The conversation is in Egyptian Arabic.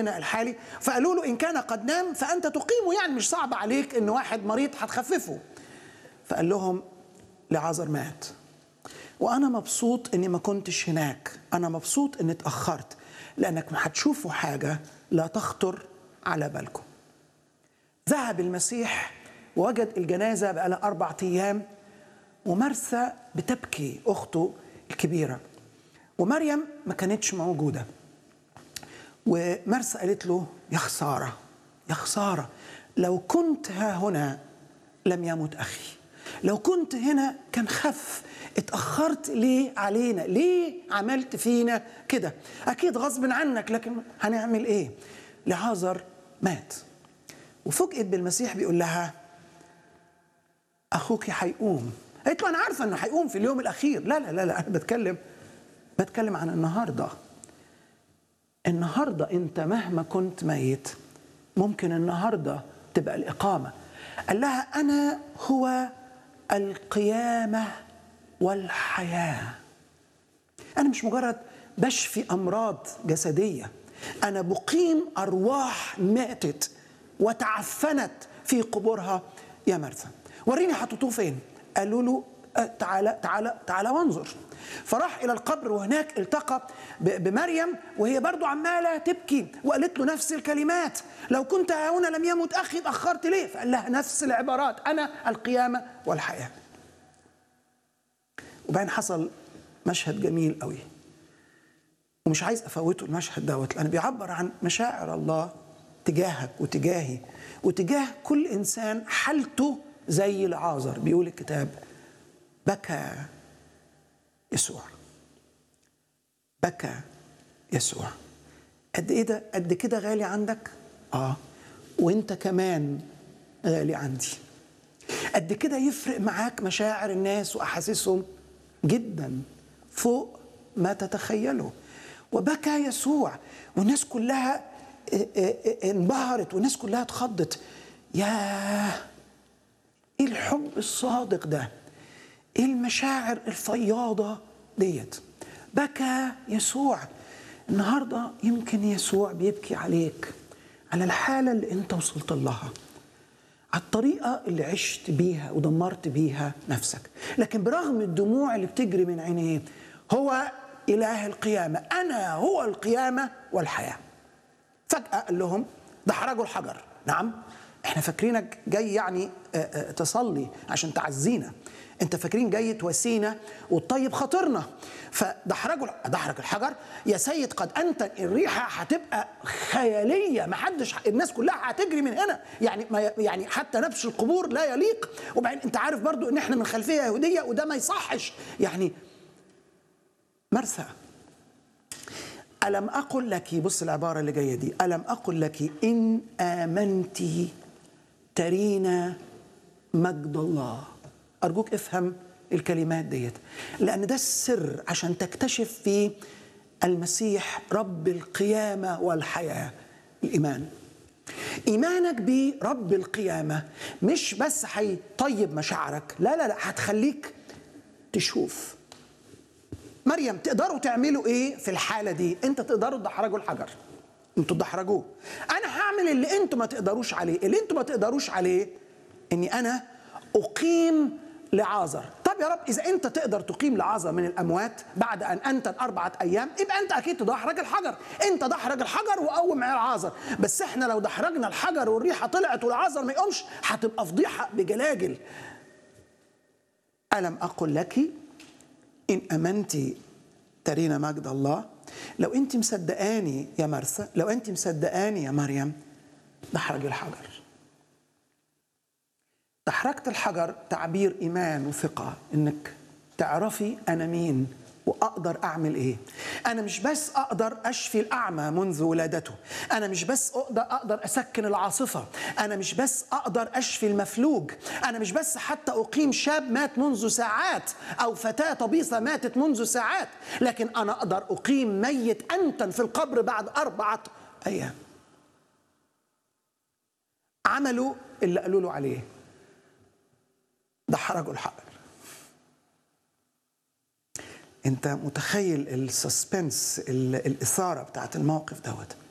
وقتنا الحالي فقالوا له ان كان قد نام فانت تقيمه يعني مش صعب عليك ان واحد مريض هتخففه فقال لهم لعازر مات وانا مبسوط اني ما كنتش هناك انا مبسوط اني اتاخرت لانك ما هتشوفوا حاجه لا تخطر على بالكم ذهب المسيح ووجد الجنازه بقى اربع ايام ومرثا بتبكي اخته الكبيره ومريم ما كانتش موجوده ومرسى قالت له يا خساره يا خساره لو كنت ها هنا لم يمت اخي لو كنت هنا كان خف اتاخرت ليه علينا ليه عملت فينا كده اكيد غصب عنك لكن هنعمل ايه لعازر مات وفوجئت بالمسيح بيقول لها اخوك هيقوم قالت له انا عارفه انه هيقوم في اليوم الاخير لا لا لا لا انا بتكلم بتكلم عن النهارده النهارده انت مهما كنت ميت ممكن النهارده تبقى الاقامه قال لها انا هو القيامه والحياه انا مش مجرد بشفي امراض جسديه انا بقيم ارواح ماتت وتعفنت في قبورها يا مرثا وريني حطيتوه فين قالوا له تعالى تعالى تعالى وانظر فراح الى القبر وهناك التقى بمريم وهي برضو عماله تبكي وقالت له نفس الكلمات لو كنت هنا لم يمت اخي اتاخرت ليه فقال لها نفس العبارات انا القيامه والحياه وبعدين حصل مشهد جميل قوي ومش عايز افوته المشهد دوت لانه بيعبر عن مشاعر الله تجاهك وتجاهي وتجاه كل انسان حالته زي العازر بيقول الكتاب بكى يسوع بكى يسوع قد ايه ده قد كده غالي عندك اه وانت كمان غالي عندي قد كده يفرق معاك مشاعر الناس واحاسيسهم جدا فوق ما تتخيله وبكى يسوع والناس كلها انبهرت والناس كلها اتخضت ياه ايه الحب الصادق ده ايه المشاعر الفياضه ديت بكى يسوع النهارده يمكن يسوع بيبكي عليك على الحاله اللي انت وصلت لها على الطريقه اللي عشت بيها ودمرت بيها نفسك لكن برغم الدموع اللي بتجري من عينيه هو اله القيامه انا هو القيامه والحياه فجاه قال لهم دحرجوا الحجر نعم احنا فاكرينك جاي يعني تصلي عشان تعزينا انت فاكرين جاي تواسينا وتطيب خاطرنا فدحرجوا دحرج الحجر يا سيد قد انت الريحه هتبقى خياليه ما حدش الناس كلها هتجري من هنا يعني ما يعني حتى نبش القبور لا يليق وبعدين انت عارف برضو ان احنا من خلفيه يهوديه وده ما يصحش يعني مرثى ألم أقل لك بص العبارة اللي جاية دي ألم أقل لك إن آمنت ترين مجد الله أرجوك افهم الكلمات ديت لأن ده السر عشان تكتشف في المسيح رب القيامة والحياة الإيمان إيمانك برب القيامة مش بس هيطيب مشاعرك لا لا لا هتخليك تشوف مريم تقدروا تعملوا ايه في الحاله دي انت تقدروا تدحرجوا الحجر انتوا تدحرجوه انا هعمل اللي انتوا ما تقدروش عليه اللي انتوا ما تقدروش عليه اني انا اقيم لعازر طب يا رب اذا انت تقدر تقيم لعازر من الاموات بعد ان انتن اربعه ايام يبقى انت اكيد تدحرج الحجر انت دحرج الحجر وقوم العازر بس احنا لو دحرجنا الحجر والريحه طلعت والعازر ما يقومش هتبقى فضيحه بجلاجل الم اقل لك إن أمنت ترين مجد الله لو أنت مصدقاني يا مرثا لو أنت مصدقاني يا مريم دحرج الحجر دحرجت الحجر تعبير إيمان وثقة إنك تعرفي أنا مين واقدر اعمل ايه انا مش بس اقدر اشفي الاعمى منذ ولادته انا مش بس اقدر اقدر اسكن العاصفه انا مش بس اقدر اشفي المفلوج انا مش بس حتى اقيم شاب مات منذ ساعات او فتاه طبيصه ماتت منذ ساعات لكن انا اقدر اقيم ميت انتن في القبر بعد اربعه ايام عملوا اللي قالوا له عليه دحرجوا الحجر انت متخيل السسبنس الاثاره بتاعت الموقف دوت